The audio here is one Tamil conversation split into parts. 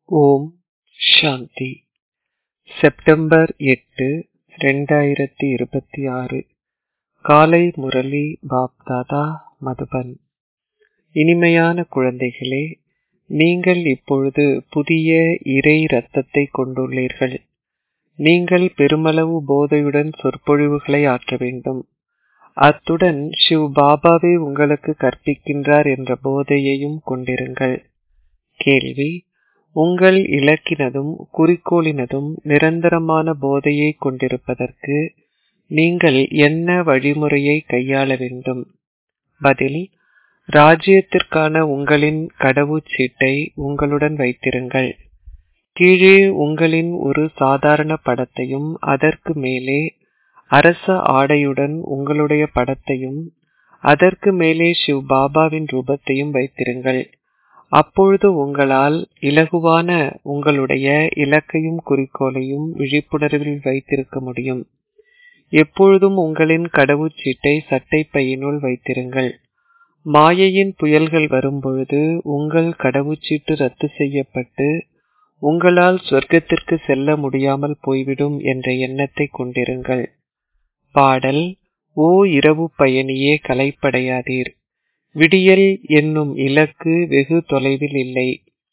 ஓம் சாந்தி செப்டம்பர் எட்டு ரெண்டாயிரத்தி இருபத்தி ஆறு காலை முரளி பாப்தாதா மதுபன் இனிமையான குழந்தைகளே நீங்கள் இப்பொழுது புதிய இறை ரத்தத்தை கொண்டுள்ளீர்கள் நீங்கள் பெருமளவு போதையுடன் சொற்பொழிவுகளை ஆற்ற வேண்டும் அத்துடன் ஷிவ் பாபாவே உங்களுக்கு கற்பிக்கின்றார் என்ற போதையையும் கொண்டிருங்கள் கேள்வி உங்கள் இலக்கினதும் குறிக்கோளினதும் நிரந்தரமான போதையை கொண்டிருப்பதற்கு நீங்கள் என்ன வழிமுறையை கையாள வேண்டும் பதில் ராஜ்யத்திற்கான உங்களின் கடவுச்சீட்டை உங்களுடன் வைத்திருங்கள் கீழே உங்களின் ஒரு சாதாரண படத்தையும் அதற்கு மேலே அரச ஆடையுடன் உங்களுடைய படத்தையும் அதற்கு மேலே சிவ் பாபாவின் ரூபத்தையும் வைத்திருங்கள் அப்பொழுது உங்களால் இலகுவான உங்களுடைய இலக்கையும் குறிக்கோளையும் விழிப்புணர்வில் வைத்திருக்க முடியும் எப்பொழுதும் உங்களின் கடவுச்சீட்டை சட்டை பையினுள் வைத்திருங்கள் மாயையின் புயல்கள் வரும்பொழுது உங்கள் கடவுச்சீட்டு ரத்து செய்யப்பட்டு உங்களால் சொர்க்கத்திற்கு செல்ல முடியாமல் போய்விடும் என்ற எண்ணத்தை கொண்டிருங்கள் பாடல் ஓ இரவு பயணியே கலைப்படையாதீர் விடியல் என்னும் இலக்கு வெகு தொலைவில் இல்லை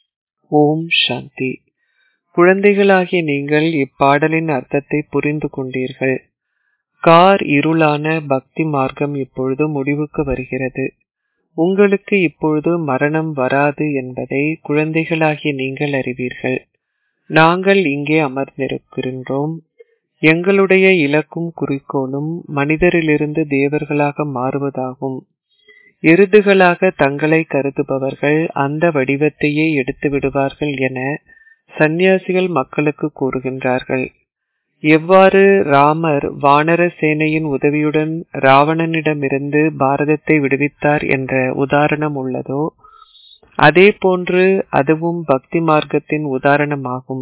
ஓம் சாந்தி குழந்தைகளாகிய நீங்கள் இப்பாடலின் அர்த்தத்தை புரிந்து கொண்டீர்கள் கார் இருளான பக்தி மார்க்கம் இப்பொழுது முடிவுக்கு வருகிறது உங்களுக்கு இப்பொழுது மரணம் வராது என்பதை குழந்தைகளாகிய நீங்கள் அறிவீர்கள் நாங்கள் இங்கே அமர்ந்திருக்கின்றோம் எங்களுடைய இலக்கும் குறிக்கோளும் மனிதரிலிருந்து தேவர்களாக மாறுவதாகும் எருதுகளாக தங்களை கருதுபவர்கள் அந்த வடிவத்தையே எடுத்து விடுவார்கள் என சந்நியாசிகள் மக்களுக்கு கூறுகின்றார்கள் எவ்வாறு ராமர் வானர சேனையின் உதவியுடன் ராவணனிடமிருந்து பாரதத்தை விடுவித்தார் என்ற உதாரணம் உள்ளதோ அதே போன்று அதுவும் பக்தி மார்க்கத்தின் உதாரணமாகும்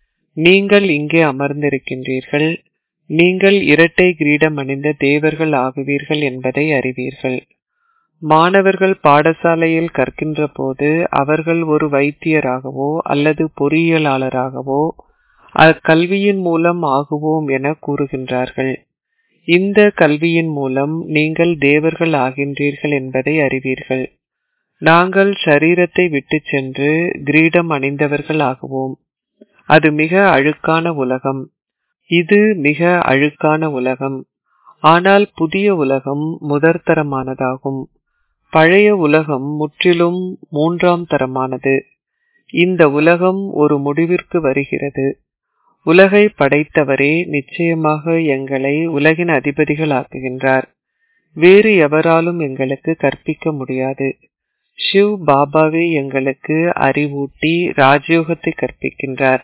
நீங்கள் இங்கே அமர்ந்திருக்கின்றீர்கள் நீங்கள் இரட்டை கிரீடம் அணிந்த தேவர்கள் ஆகுவீர்கள் என்பதை அறிவீர்கள் மாணவர்கள் பாடசாலையில் கற்கின்ற போது அவர்கள் ஒரு வைத்தியராகவோ அல்லது பொறியியலாளராகவோ அக்கல்வியின் மூலம் ஆகுவோம் என கூறுகின்றார்கள் இந்த கல்வியின் மூலம் நீங்கள் தேவர்கள் ஆகின்றீர்கள் என்பதை அறிவீர்கள் நாங்கள் சரீரத்தை விட்டு சென்று கிரீடம் அணிந்தவர்கள் ஆகுவோம் அது மிக அழுக்கான உலகம் இது மிக அழுக்கான உலகம் ஆனால் புதிய உலகம் முதற்தரமானதாகும் பழைய உலகம் முற்றிலும் மூன்றாம் தரமானது இந்த உலகம் ஒரு முடிவிற்கு வருகிறது உலகை படைத்தவரே நிச்சயமாக எங்களை உலகின் அதிபதிகள் ஆக்குகின்றார் வேறு எவராலும் எங்களுக்கு கற்பிக்க முடியாது ஷிவ் பாபாவே எங்களுக்கு அறிவூட்டி ராஜயோகத்தை கற்பிக்கின்றார்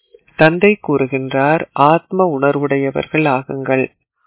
தந்தை கூறுகின்றார் ஆத்ம உணர்வுடையவர்கள் ஆகுங்கள்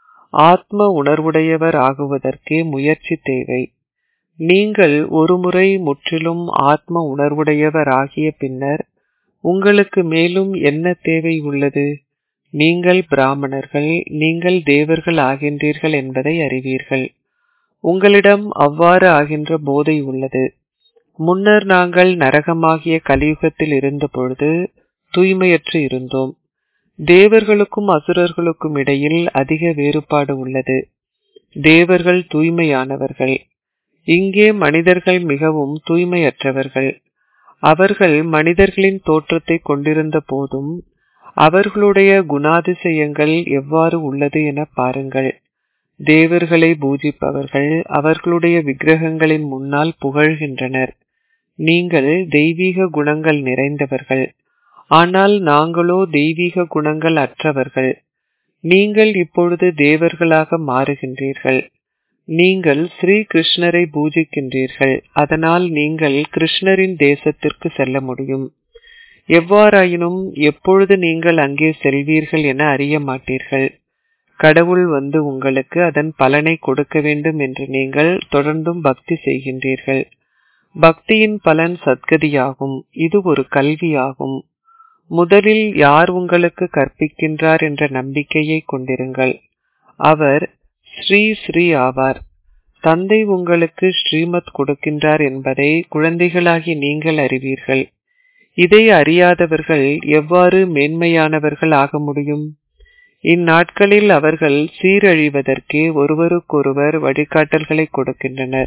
ஆத்ம உணர்வுடையவர் ஆகுவதற்கே முயற்சி தேவை நீங்கள் ஒருமுறை முற்றிலும் ஆத்ம உணர்வுடையவர் ஆகிய பின்னர் உங்களுக்கு மேலும் என்ன தேவை உள்ளது நீங்கள் பிராமணர்கள் நீங்கள் தேவர்கள் ஆகின்றீர்கள் என்பதை அறிவீர்கள் உங்களிடம் அவ்வாறு ஆகின்ற போதை உள்ளது முன்னர் நாங்கள் நரகமாகிய கலியுகத்தில் இருந்த பொழுது தூய்மையற்று இருந்தோம் தேவர்களுக்கும் அசுரர்களுக்கும் இடையில் அதிக வேறுபாடு உள்ளது தேவர்கள் தூய்மையானவர்கள் இங்கே மனிதர்கள் மிகவும் தூய்மையற்றவர்கள் அவர்கள் மனிதர்களின் தோற்றத்தை கொண்டிருந்த போதும் அவர்களுடைய குணாதிசயங்கள் எவ்வாறு உள்ளது என பாருங்கள் தேவர்களை பூஜிப்பவர்கள் அவர்களுடைய விக்கிரகங்களின் முன்னால் புகழ்கின்றனர் நீங்கள் தெய்வீக குணங்கள் நிறைந்தவர்கள் ஆனால் நாங்களோ தெய்வீக குணங்கள் அற்றவர்கள் நீங்கள் இப்பொழுது தேவர்களாக மாறுகின்றீர்கள் நீங்கள் ஸ்ரீ கிருஷ்ணரை பூஜிக்கின்றீர்கள் அதனால் நீங்கள் கிருஷ்ணரின் தேசத்திற்கு செல்ல முடியும் எவ்வாறாயினும் எப்பொழுது நீங்கள் அங்கே செல்வீர்கள் என அறிய மாட்டீர்கள் கடவுள் வந்து உங்களுக்கு அதன் பலனை கொடுக்க வேண்டும் என்று நீங்கள் தொடர்ந்தும் பக்தி செய்கின்றீர்கள் பக்தியின் பலன் சத்கதியாகும் இது ஒரு கல்வியாகும் முதலில் யார் உங்களுக்கு கற்பிக்கின்றார் என்ற நம்பிக்கையை கொண்டிருங்கள் அவர் ஸ்ரீ ஸ்ரீ ஆவார் தந்தை உங்களுக்கு ஸ்ரீமத் கொடுக்கின்றார் என்பதை குழந்தைகளாகி நீங்கள் அறிவீர்கள் இதை அறியாதவர்கள் எவ்வாறு மேன்மையானவர்கள் ஆக முடியும் இந்நாட்களில் அவர்கள் சீரழிவதற்கே ஒருவருக்கொருவர் வழிகாட்டல்களை கொடுக்கின்றனர்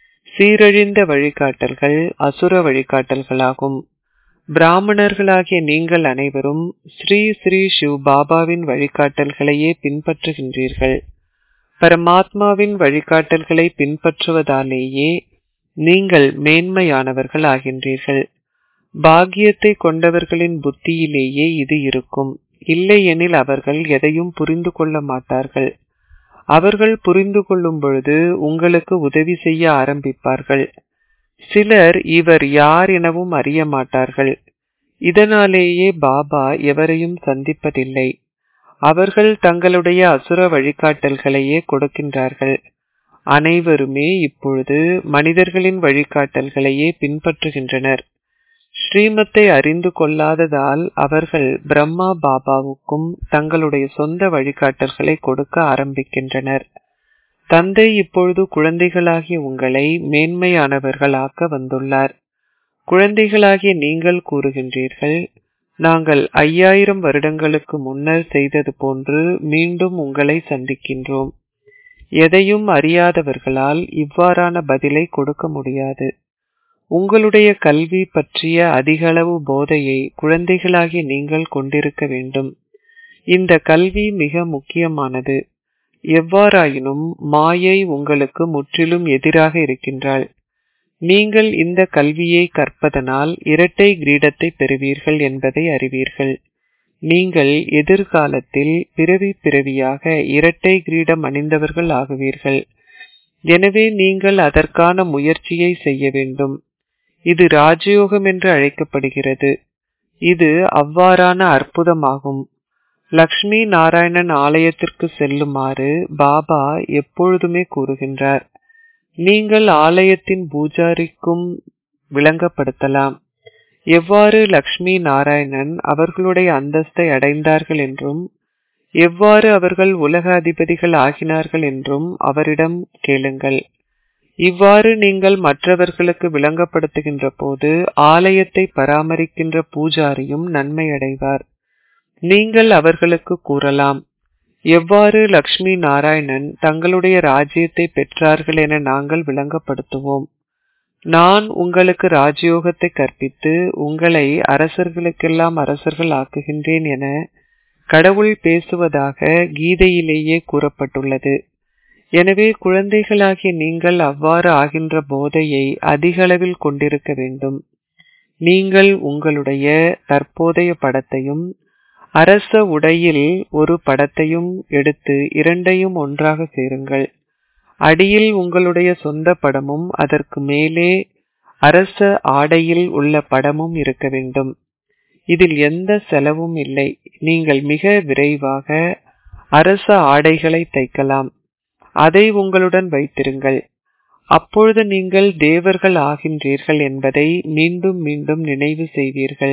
சீரழிந்த வழிகாட்டல்கள் அசுர வழிகாட்டல்களாகும் பிராமணர்களாகிய நீங்கள் அனைவரும் ஸ்ரீ ஸ்ரீ சிவ் பாபாவின் வழிகாட்டல்களையே பின்பற்றுகின்றீர்கள் பரமாத்மாவின் வழிகாட்டல்களை பின்பற்றுவதாலேயே நீங்கள் மேன்மையானவர்கள் ஆகின்றீர்கள் பாக்கியத்தை கொண்டவர்களின் புத்தியிலேயே இது இருக்கும் இல்லையெனில் அவர்கள் எதையும் புரிந்து கொள்ள மாட்டார்கள் அவர்கள் புரிந்து கொள்ளும் பொழுது உங்களுக்கு உதவி செய்ய ஆரம்பிப்பார்கள் சிலர் இவர் யார் எனவும் அறிய மாட்டார்கள் இதனாலேயே பாபா எவரையும் சந்திப்பதில்லை அவர்கள் தங்களுடைய அசுர வழிகாட்டல்களையே கொடுக்கின்றார்கள் அனைவருமே இப்பொழுது மனிதர்களின் வழிகாட்டல்களையே பின்பற்றுகின்றனர் ஸ்ரீமத்தை அறிந்து கொள்ளாததால் அவர்கள் பிரம்மா பாபாவுக்கும் தங்களுடைய சொந்த வழிகாட்டல்களை கொடுக்க ஆரம்பிக்கின்றனர் தந்தை இப்பொழுது குழந்தைகளாகிய உங்களை மேன்மையானவர்களாக்க வந்துள்ளார் குழந்தைகளாகிய நீங்கள் கூறுகின்றீர்கள் நாங்கள் ஐயாயிரம் வருடங்களுக்கு முன்னர் செய்தது போன்று மீண்டும் உங்களை சந்திக்கின்றோம் எதையும் அறியாதவர்களால் இவ்வாறான பதிலை கொடுக்க முடியாது உங்களுடைய கல்வி பற்றிய அதிகளவு போதையை குழந்தைகளாகிய நீங்கள் கொண்டிருக்க வேண்டும் இந்த கல்வி மிக முக்கியமானது எவ்வாறாயினும் மாயை உங்களுக்கு முற்றிலும் எதிராக இருக்கின்றாள் நீங்கள் இந்த கல்வியை கற்பதனால் இரட்டை கிரீடத்தை பெறுவீர்கள் என்பதை அறிவீர்கள் நீங்கள் எதிர்காலத்தில் பிறவி பிறவியாக இரட்டை கிரீடம் அணிந்தவர்கள் ஆகுவீர்கள் எனவே நீங்கள் அதற்கான முயற்சியை செய்ய வேண்டும் இது ராஜயோகம் என்று அழைக்கப்படுகிறது இது அவ்வாறான அற்புதமாகும் லக்ஷ்மி நாராயணன் ஆலயத்திற்கு செல்லுமாறு பாபா எப்பொழுதுமே கூறுகின்றார் நீங்கள் ஆலயத்தின் பூஜாரிக்கும் விளங்கப்படுத்தலாம் எவ்வாறு லக்ஷ்மி நாராயணன் அவர்களுடைய அந்தஸ்தை அடைந்தார்கள் என்றும் எவ்வாறு அவர்கள் உலக அதிபதிகள் ஆகினார்கள் என்றும் அவரிடம் கேளுங்கள் இவ்வாறு நீங்கள் மற்றவர்களுக்கு விளங்கப்படுத்துகின்ற போது ஆலயத்தை பராமரிக்கின்ற பூஜாரியும் நன்மை அடைவார் நீங்கள் அவர்களுக்கு கூறலாம் எவ்வாறு லக்ஷ்மி நாராயணன் தங்களுடைய ராஜ்யத்தை பெற்றார்கள் என நாங்கள் விளங்கப்படுத்துவோம் நான் உங்களுக்கு ராஜயோகத்தை கற்பித்து உங்களை அரசர்களுக்கெல்லாம் அரசர்கள் ஆக்குகின்றேன் என கடவுள் பேசுவதாக கீதையிலேயே கூறப்பட்டுள்ளது எனவே குழந்தைகளாகிய நீங்கள் அவ்வாறு ஆகின்ற போதையை அதிகளவில் கொண்டிருக்க வேண்டும் நீங்கள் உங்களுடைய தற்போதைய படத்தையும் அரச உடையில் ஒரு படத்தையும் எடுத்து இரண்டையும் ஒன்றாக சேருங்கள் அடியில் உங்களுடைய சொந்த படமும் அதற்கு மேலே அரச ஆடையில் உள்ள படமும் இருக்க வேண்டும் இதில் எந்த செலவும் இல்லை நீங்கள் மிக விரைவாக அரச ஆடைகளை தைக்கலாம் அதை உங்களுடன் வைத்திருங்கள் அப்பொழுது நீங்கள் தேவர்கள் ஆகின்றீர்கள் என்பதை மீண்டும் மீண்டும் நினைவு செய்வீர்கள்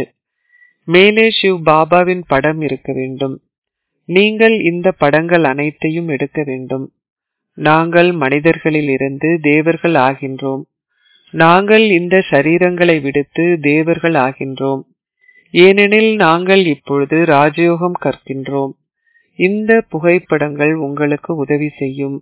மேலே சிவ் பாபாவின் படம் இருக்க வேண்டும் நீங்கள் இந்த படங்கள் அனைத்தையும் எடுக்க வேண்டும் நாங்கள் மனிதர்களில் இருந்து தேவர்கள் ஆகின்றோம் நாங்கள் இந்த சரீரங்களை விடுத்து தேவர்கள் ஆகின்றோம் ஏனெனில் நாங்கள் இப்பொழுது ராஜயோகம் கற்கின்றோம் இந்த புகைப்படங்கள் உங்களுக்கு உதவி செய்யும்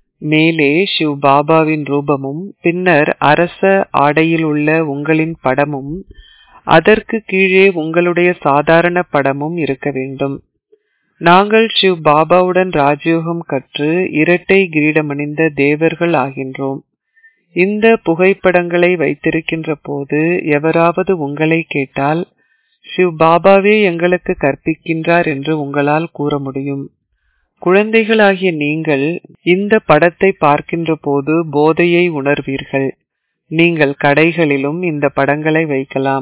மேலே சிவ் பாபாவின் ரூபமும் பின்னர் அரச ஆடையில் உள்ள உங்களின் படமும் அதற்கு கீழே உங்களுடைய சாதாரண படமும் இருக்க வேண்டும் நாங்கள் சிவ் பாபாவுடன் ராஜயோகம் கற்று இரட்டை கிரீடமணிந்த தேவர்கள் ஆகின்றோம் இந்த புகைப்படங்களை வைத்திருக்கின்ற போது எவராவது உங்களை கேட்டால் சிவ் பாபாவே எங்களுக்கு கற்பிக்கின்றார் என்று உங்களால் கூற முடியும் குழந்தைகளாகிய நீங்கள் இந்த படத்தை பார்க்கின்ற போது போதையை உணர்வீர்கள் நீங்கள் கடைகளிலும் இந்த படங்களை வைக்கலாம்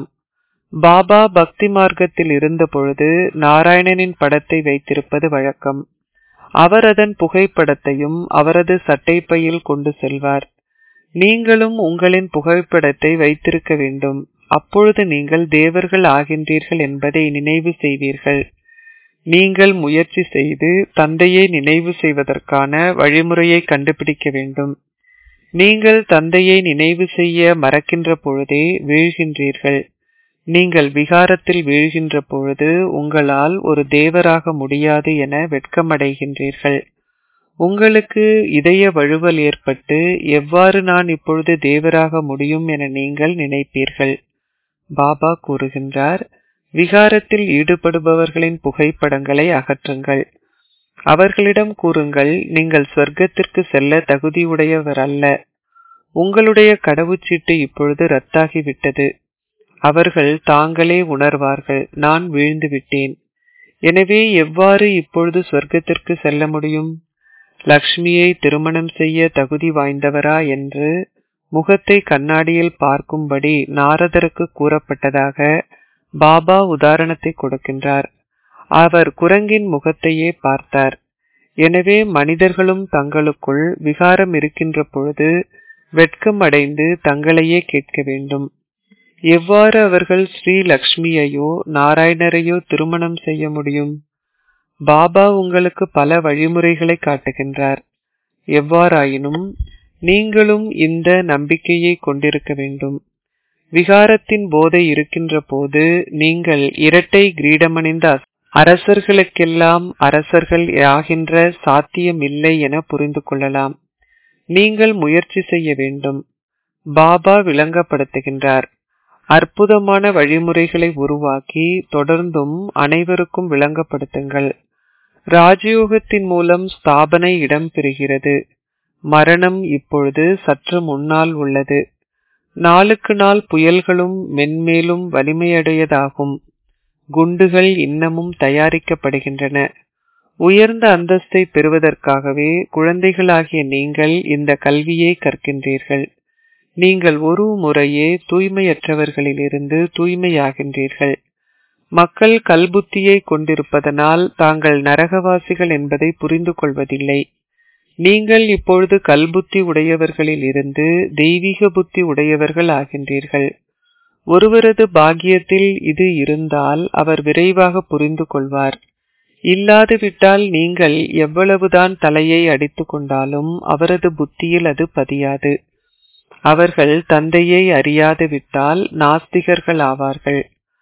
பாபா பக்தி மார்க்கத்தில் இருந்த பொழுது நாராயணனின் படத்தை வைத்திருப்பது வழக்கம் அவர் அதன் புகைப்படத்தையும் அவரது சட்டைப்பையில் கொண்டு செல்வார் நீங்களும் உங்களின் புகைப்படத்தை வைத்திருக்க வேண்டும் அப்பொழுது நீங்கள் தேவர்கள் ஆகின்றீர்கள் என்பதை நினைவு செய்வீர்கள் நீங்கள் முயற்சி செய்து தந்தையை நினைவு செய்வதற்கான வழிமுறையை கண்டுபிடிக்க வேண்டும் நீங்கள் தந்தையை நினைவு செய்ய மறக்கின்ற பொழுதே வீழ்கின்றீர்கள் நீங்கள் விகாரத்தில் வீழ்கின்ற பொழுது உங்களால் ஒரு தேவராக முடியாது என வெட்கமடைகின்றீர்கள் உங்களுக்கு இதய வழுவல் ஏற்பட்டு எவ்வாறு நான் இப்பொழுது தேவராக முடியும் என நீங்கள் நினைப்பீர்கள் பாபா கூறுகின்றார் விகாரத்தில் ஈடுபடுபவர்களின் புகைப்படங்களை அகற்றுங்கள் அவர்களிடம் கூறுங்கள் நீங்கள் சொர்க்கத்திற்கு செல்ல தகுதியுடையவர் அல்ல உங்களுடைய கடவுச்சீட்டு இப்பொழுது ரத்தாகிவிட்டது அவர்கள் தாங்களே உணர்வார்கள் நான் வீழ்ந்து விட்டேன் எனவே எவ்வாறு இப்பொழுது சொர்க்கத்திற்கு செல்ல முடியும் லக்ஷ்மியை திருமணம் செய்ய தகுதி வாய்ந்தவரா என்று முகத்தை கண்ணாடியில் பார்க்கும்படி நாரதருக்கு கூறப்பட்டதாக பாபா உதாரணத்தை கொடுக்கின்றார் அவர் குரங்கின் முகத்தையே பார்த்தார் எனவே மனிதர்களும் தங்களுக்குள் விகாரம் இருக்கின்ற பொழுது வெட்கம் அடைந்து தங்களையே கேட்க வேண்டும் எவ்வாறு அவர்கள் ஸ்ரீ லக்ஷ்மியையோ நாராயணரையோ திருமணம் செய்ய முடியும் பாபா உங்களுக்கு பல வழிமுறைகளை காட்டுகின்றார் எவ்வாறாயினும் நீங்களும் இந்த நம்பிக்கையை கொண்டிருக்க வேண்டும் விகாரத்தின் போதை இருக்கின்ற போது நீங்கள் இரட்டை கிரீடமணிந்த அரசர்களுக்கெல்லாம் அரசர்கள் ஆகின்ற சாத்தியம் இல்லை என புரிந்து கொள்ளலாம் நீங்கள் முயற்சி செய்ய வேண்டும் பாபா விளங்கப்படுத்துகின்றார் அற்புதமான வழிமுறைகளை உருவாக்கி தொடர்ந்தும் அனைவருக்கும் விளங்கப்படுத்துங்கள் ராஜயோகத்தின் மூலம் ஸ்தாபனை இடம்பெறுகிறது மரணம் இப்பொழுது சற்று முன்னால் உள்ளது நாளுக்கு நாள் புயல்களும் மென்மேலும் வலிமையடையதாகும் குண்டுகள் இன்னமும் தயாரிக்கப்படுகின்றன உயர்ந்த அந்தஸ்தை பெறுவதற்காகவே குழந்தைகளாகிய நீங்கள் இந்த கல்வியை கற்கின்றீர்கள் நீங்கள் ஒரு முறையே தூய்மையற்றவர்களிலிருந்து தூய்மையாகின்றீர்கள் மக்கள் கல்புத்தியை கொண்டிருப்பதனால் தாங்கள் நரகவாசிகள் என்பதை புரிந்து கொள்வதில்லை நீங்கள் இப்பொழுது கல்புத்தி உடையவர்களில் இருந்து தெய்வீக புத்தி உடையவர்கள் ஆகின்றீர்கள் ஒருவரது பாக்கியத்தில் இது இருந்தால் அவர் விரைவாக புரிந்து கொள்வார் இல்லாது விட்டால் நீங்கள் எவ்வளவுதான் தலையை அடித்து கொண்டாலும் அவரது புத்தியில் அது பதியாது அவர்கள் தந்தையை அறியாது விட்டால் நாஸ்திகர்கள் ஆவார்கள்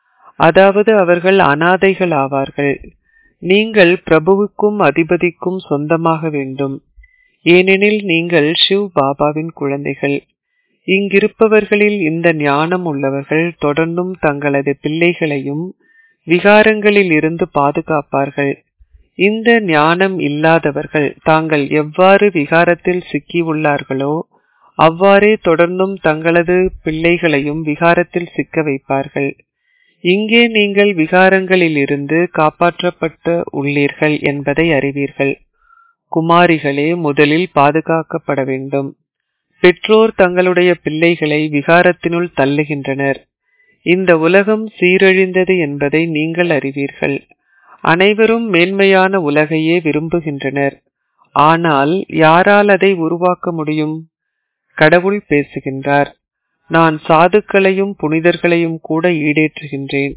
அதாவது அவர்கள் அனாதைகள் ஆவார்கள் நீங்கள் பிரபுவுக்கும் அதிபதிக்கும் சொந்தமாக வேண்டும் ஏனெனில் நீங்கள் ஷிவ் பாபாவின் குழந்தைகள் இங்கிருப்பவர்களில் இந்த ஞானம் உள்ளவர்கள் தொடர்ந்தும் தங்களது பிள்ளைகளையும் விகாரங்களில் இருந்து பாதுகாப்பார்கள் இந்த ஞானம் இல்லாதவர்கள் தாங்கள் எவ்வாறு விகாரத்தில் சிக்கியுள்ளார்களோ அவ்வாறே தொடர்ந்தும் தங்களது பிள்ளைகளையும் விகாரத்தில் சிக்க வைப்பார்கள் இங்கே நீங்கள் விகாரங்களில் இருந்து காப்பாற்றப்பட்டு உள்ளீர்கள் என்பதை அறிவீர்கள் குமாரிகளே முதலில் பாதுகாக்கப்பட வேண்டும் பெற்றோர் தங்களுடைய பிள்ளைகளை விகாரத்தினுள் தள்ளுகின்றனர் இந்த உலகம் சீரழிந்தது என்பதை நீங்கள் அறிவீர்கள் அனைவரும் மேன்மையான உலகையே விரும்புகின்றனர் ஆனால் யாரால் அதை உருவாக்க முடியும் கடவுள் பேசுகின்றார் நான் சாதுக்களையும் புனிதர்களையும் கூட ஈடேற்றுகின்றேன்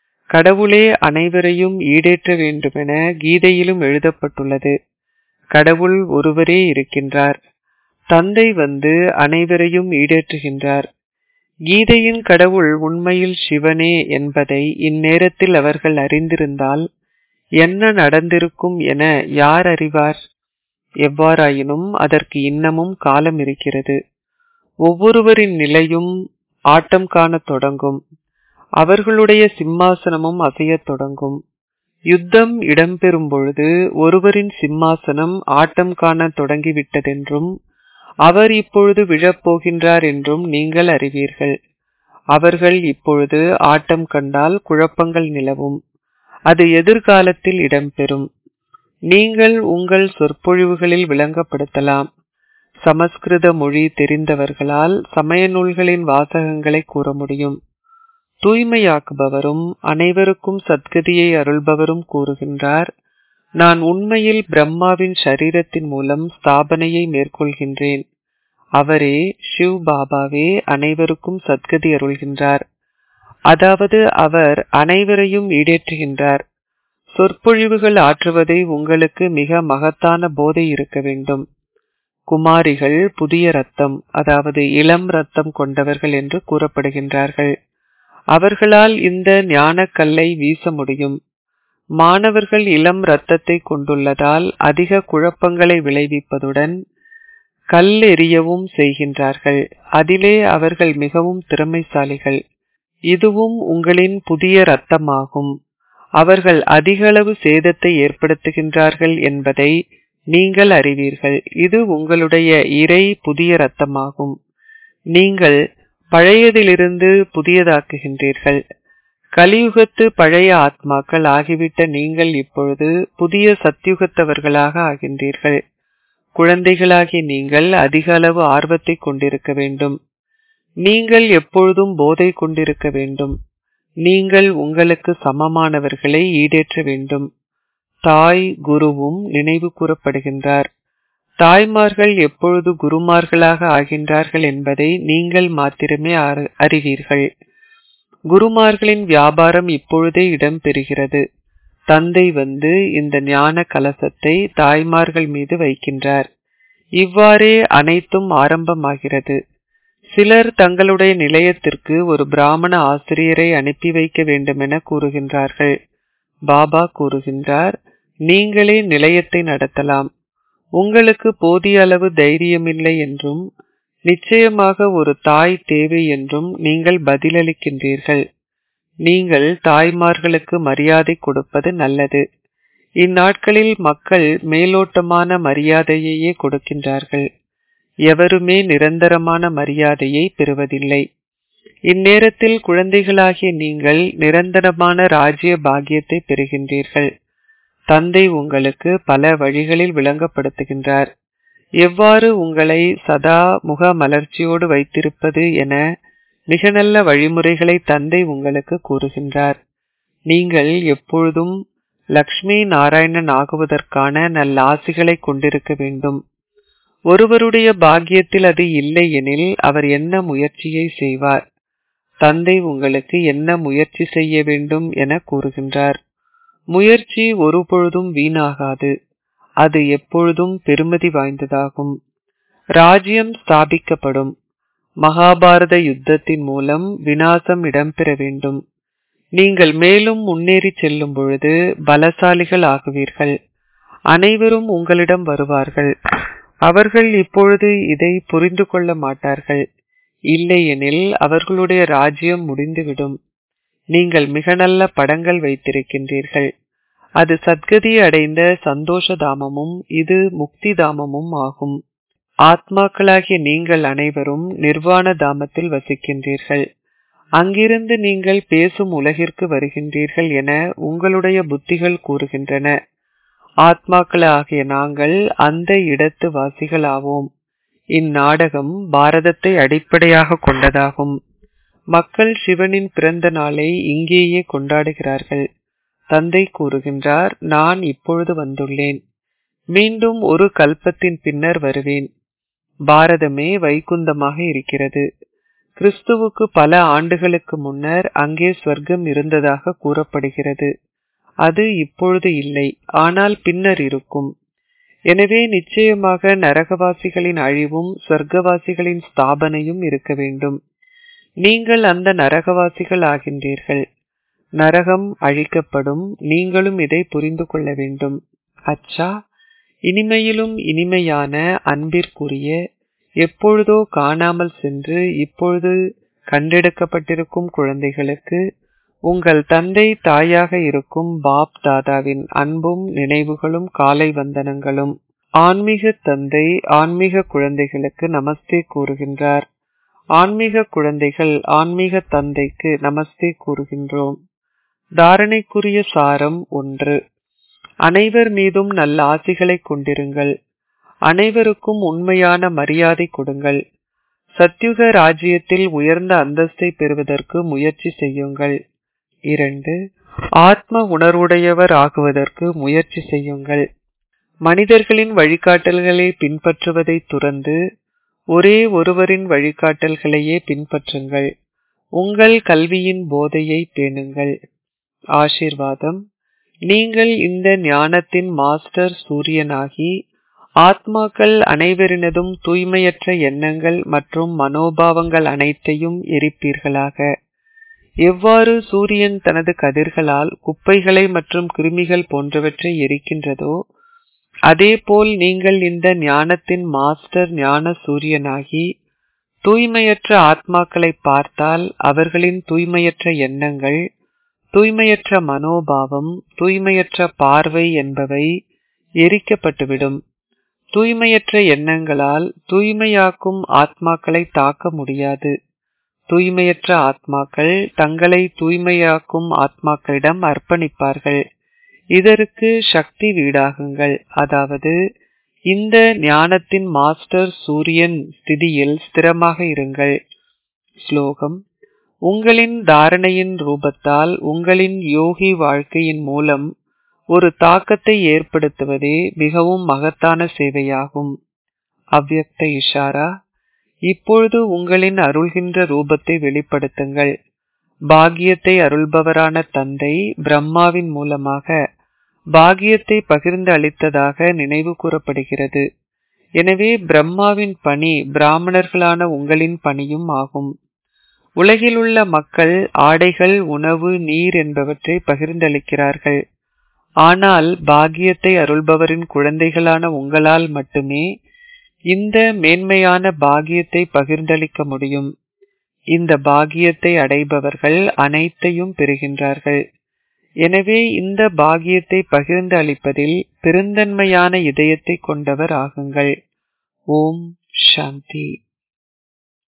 கடவுளே அனைவரையும் ஈடேற்ற வேண்டுமென கீதையிலும் எழுதப்பட்டுள்ளது கடவுள் ஒருவரே இருக்கின்றார் தந்தை வந்து அனைவரையும் ஈடேற்றுகின்றார் கீதையின் கடவுள் உண்மையில் சிவனே என்பதை இந்நேரத்தில் அவர்கள் அறிந்திருந்தால் என்ன நடந்திருக்கும் என யார் அறிவார் எவ்வாறாயினும் அதற்கு இன்னமும் காலம் இருக்கிறது ஒவ்வொருவரின் நிலையும் ஆட்டம் காணத் தொடங்கும் அவர்களுடைய சிம்மாசனமும் அசையத் தொடங்கும் யுத்தம் இடம்பெறும் பொழுது ஒருவரின் சிம்மாசனம் ஆட்டம் காணத் தொடங்கிவிட்டதென்றும் அவர் இப்பொழுது விழப்போகின்றார் என்றும் நீங்கள் அறிவீர்கள் அவர்கள் இப்பொழுது ஆட்டம் கண்டால் குழப்பங்கள் நிலவும் அது எதிர்காலத்தில் இடம்பெறும் நீங்கள் உங்கள் சொற்பொழிவுகளில் விளங்கப்படுத்தலாம் சமஸ்கிருத மொழி தெரிந்தவர்களால் சமய நூல்களின் வாசகங்களை கூற முடியும் தூய்மையாக்குபவரும் அனைவருக்கும் சத்கதியை அருள்பவரும் கூறுகின்றார் நான் உண்மையில் பிரம்மாவின் சரீரத்தின் மூலம் ஸ்தாபனையை மேற்கொள்கின்றேன் அவரே ஷிவ் பாபாவே அனைவருக்கும் சத்கதி அருள்கின்றார் அதாவது அவர் அனைவரையும் ஈடேற்றுகின்றார் சொற்பொழிவுகள் ஆற்றுவதை உங்களுக்கு மிக மகத்தான போதை இருக்க வேண்டும் குமாரிகள் புதிய ரத்தம் அதாவது இளம் ரத்தம் கொண்டவர்கள் என்று கூறப்படுகின்றார்கள் அவர்களால் இந்த ஞானக்கல்லை வீச முடியும் மாணவர்கள் இளம் இரத்தத்தை கொண்டுள்ளதால் அதிக குழப்பங்களை விளைவிப்பதுடன் கல் எறியவும் செய்கின்றார்கள் அதிலே அவர்கள் மிகவும் திறமைசாலிகள் இதுவும் உங்களின் புதிய ரத்தமாகும் அவர்கள் அதிகளவு சேதத்தை ஏற்படுத்துகின்றார்கள் என்பதை நீங்கள் அறிவீர்கள் இது உங்களுடைய இறை புதிய ரத்தமாகும் நீங்கள் பழையதிலிருந்து புதியதாக்குகின்றீர்கள் கலியுகத்து பழைய ஆத்மாக்கள் ஆகிவிட்ட நீங்கள் இப்பொழுது புதிய சத்தியுகத்தவர்களாக ஆகின்றீர்கள் குழந்தைகளாகிய நீங்கள் அதிக அளவு ஆர்வத்தை கொண்டிருக்க வேண்டும் நீங்கள் எப்பொழுதும் போதை கொண்டிருக்க வேண்டும் நீங்கள் உங்களுக்கு சமமானவர்களை ஈடேற்ற வேண்டும் தாய் குருவும் நினைவு கூறப்படுகின்றார் தாய்மார்கள் எப்பொழுது குருமார்களாக ஆகின்றார்கள் என்பதை நீங்கள் மாத்திரமே அறிவீர்கள் குருமார்களின் வியாபாரம் இப்பொழுதே இடம்பெறுகிறது தந்தை வந்து இந்த ஞான கலசத்தை தாய்மார்கள் மீது வைக்கின்றார் இவ்வாறே அனைத்தும் ஆரம்பமாகிறது சிலர் தங்களுடைய நிலையத்திற்கு ஒரு பிராமண ஆசிரியரை அனுப்பி வைக்க வேண்டுமென கூறுகின்றார்கள் பாபா கூறுகின்றார் நீங்களே நிலையத்தை நடத்தலாம் உங்களுக்கு போதிய அளவு தைரியமில்லை என்றும் நிச்சயமாக ஒரு தாய் தேவை என்றும் நீங்கள் பதிலளிக்கின்றீர்கள் நீங்கள் தாய்மார்களுக்கு மரியாதை கொடுப்பது நல்லது இந்நாட்களில் மக்கள் மேலோட்டமான மரியாதையையே கொடுக்கின்றார்கள் எவருமே நிரந்தரமான மரியாதையை பெறுவதில்லை இந்நேரத்தில் குழந்தைகளாகிய நீங்கள் நிரந்தரமான ராஜ்ய பாக்கியத்தை பெறுகின்றீர்கள் தந்தை உங்களுக்கு பல வழிகளில் விளங்கப்படுத்துகின்றார் எவ்வாறு உங்களை சதா முக மலர்ச்சியோடு வைத்திருப்பது என மிக நல்ல வழிமுறைகளை தந்தை உங்களுக்கு கூறுகின்றார் நீங்கள் எப்பொழுதும் லக்ஷ்மி நாராயணன் ஆகுவதற்கான நல்ல ஆசிகளை கொண்டிருக்க வேண்டும் ஒருவருடைய பாக்கியத்தில் அது இல்லை எனில் அவர் என்ன முயற்சியை செய்வார் தந்தை உங்களுக்கு என்ன முயற்சி செய்ய வேண்டும் என கூறுகின்றார் முயற்சி ஒருபொழுதும் வீணாகாது அது எப்பொழுதும் பெருமதி வாய்ந்ததாகும் ராஜ்யம் ஸ்தாபிக்கப்படும் மகாபாரத யுத்தத்தின் மூலம் வினாசம் இடம்பெற வேண்டும் நீங்கள் மேலும் முன்னேறி செல்லும் பொழுது பலசாலிகள் ஆகுவீர்கள் அனைவரும் உங்களிடம் வருவார்கள் அவர்கள் இப்பொழுது இதை புரிந்து கொள்ள மாட்டார்கள் இல்லையெனில் அவர்களுடைய ராஜ்யம் முடிந்துவிடும் நீங்கள் மிக நல்ல படங்கள் வைத்திருக்கின்றீர்கள் அது சத்கதி அடைந்த சந்தோஷ தாமமும் இது முக்தி தாமமும் ஆகும் ஆத்மாக்களாகிய நீங்கள் அனைவரும் நிர்வாண தாமத்தில் வசிக்கின்றீர்கள் அங்கிருந்து நீங்கள் பேசும் உலகிற்கு வருகின்றீர்கள் என உங்களுடைய புத்திகள் கூறுகின்றன ஆத்மாக்களாகிய நாங்கள் அந்த இடத்து வாசிகள் ஆவோம் இந்நாடகம் பாரதத்தை அடிப்படையாக கொண்டதாகும் மக்கள் சிவனின் பிறந்த நாளை இங்கேயே கொண்டாடுகிறார்கள் தந்தை கூறுகின்றார் நான் இப்பொழுது வந்துள்ளேன் மீண்டும் ஒரு கல்பத்தின் பின்னர் வருவேன் பாரதமே வைகுந்தமாக இருக்கிறது கிறிஸ்துவுக்கு பல ஆண்டுகளுக்கு முன்னர் அங்கே ஸ்வர்க்கம் இருந்ததாக கூறப்படுகிறது அது இப்பொழுது இல்லை ஆனால் பின்னர் இருக்கும் எனவே நிச்சயமாக நரகவாசிகளின் அழிவும் சொர்க்கவாசிகளின் ஸ்தாபனையும் இருக்க வேண்டும் நீங்கள் அந்த நரகவாசிகள் ஆகின்றீர்கள் நரகம் அழிக்கப்படும் நீங்களும் இதை புரிந்து கொள்ள வேண்டும் அச்சா இனிமையிலும் இனிமையான அன்பிற்குரிய எப்பொழுதோ காணாமல் சென்று இப்பொழுது கண்டெடுக்கப்பட்டிருக்கும் குழந்தைகளுக்கு உங்கள் தந்தை தாயாக இருக்கும் பாப் தாதாவின் அன்பும் நினைவுகளும் காலை வந்தனங்களும் ஆன்மீக தந்தை ஆன்மீக குழந்தைகளுக்கு நமஸ்தே கூறுகின்றார் ஆன்மீக குழந்தைகள் ஆன்மீக தந்தைக்கு நமஸ்தே கூறுகின்றோம் தாரணைக்குரிய சாரம் ஒன்று அனைவர் மீதும் நல்ல ஆசிகளை கொண்டிருங்கள் அனைவருக்கும் உண்மையான மரியாதை கொடுங்கள் சத்யுக ராஜ்யத்தில் உயர்ந்த அந்தஸ்தை பெறுவதற்கு முயற்சி செய்யுங்கள் இரண்டு ஆத்ம உணர்வுடையவர் ஆகுவதற்கு முயற்சி செய்யுங்கள் மனிதர்களின் வழிகாட்டல்களை பின்பற்றுவதை துறந்து ஒரே ஒருவரின் வழிகாட்டல்களையே பின்பற்றுங்கள் உங்கள் கல்வியின் போதையை பேணுங்கள் ஆசீர்வாதம் நீங்கள் இந்த ஞானத்தின் மாஸ்டர் சூரியனாகி ஆத்மாக்கள் அனைவரினதும் தூய்மையற்ற எண்ணங்கள் மற்றும் மனோபாவங்கள் அனைத்தையும் எரிப்பீர்களாக எவ்வாறு சூரியன் தனது கதிர்களால் குப்பைகளை மற்றும் கிருமிகள் போன்றவற்றை எரிக்கின்றதோ அதேபோல் நீங்கள் இந்த ஞானத்தின் மாஸ்டர் ஞான சூரியனாகி தூய்மையற்ற ஆத்மாக்களை பார்த்தால் அவர்களின் தூய்மையற்ற எண்ணங்கள் தூய்மையற்ற மனோபாவம் தூய்மையற்ற பார்வை என்பவை எரிக்கப்பட்டுவிடும் தூய்மையற்ற எண்ணங்களால் தூய்மையாக்கும் ஆத்மாக்களை தாக்க முடியாது தூய்மையற்ற ஆத்மாக்கள் தங்களை தூய்மையாக்கும் ஆத்மாக்களிடம் அர்ப்பணிப்பார்கள் இதற்கு சக்தி வீடாகுங்கள் அதாவது இந்த ஞானத்தின் மாஸ்டர் சூரியன் ஸ்திதியில் ஸ்திரமாக இருங்கள் ஸ்லோகம் உங்களின் தாரணையின் ரூபத்தால் உங்களின் யோகி வாழ்க்கையின் மூலம் ஒரு தாக்கத்தை ஏற்படுத்துவதே மிகவும் மகத்தான சேவையாகும் அவ்யக்த இஷாரா இப்பொழுது உங்களின் அருள்கின்ற ரூபத்தை வெளிப்படுத்துங்கள் பாக்கியத்தை அருள்பவரான தந்தை பிரம்மாவின் மூலமாக பாக்கியத்தை பகிர்ந்து அளித்ததாக நினைவு கூறப்படுகிறது எனவே பிரம்மாவின் பணி பிராமணர்களான உங்களின் பணியும் ஆகும் உலகிலுள்ள மக்கள் ஆடைகள் உணவு நீர் என்பவற்றை பகிர்ந்தளிக்கிறார்கள் ஆனால் பாக்கியத்தை அருள்பவரின் குழந்தைகளான உங்களால் மட்டுமே இந்த மேன்மையான பாக்கியத்தை பகிர்ந்தளிக்க முடியும் இந்த பாக்கியத்தை அடைபவர்கள் அனைத்தையும் பெறுகின்றார்கள் எனவே இந்த பாக்கியத்தை பகிர்ந்து அளிப்பதில் பெருந்தன்மையான இதயத்தை கொண்டவர் ஆகுங்கள் ஓம் சாந்தி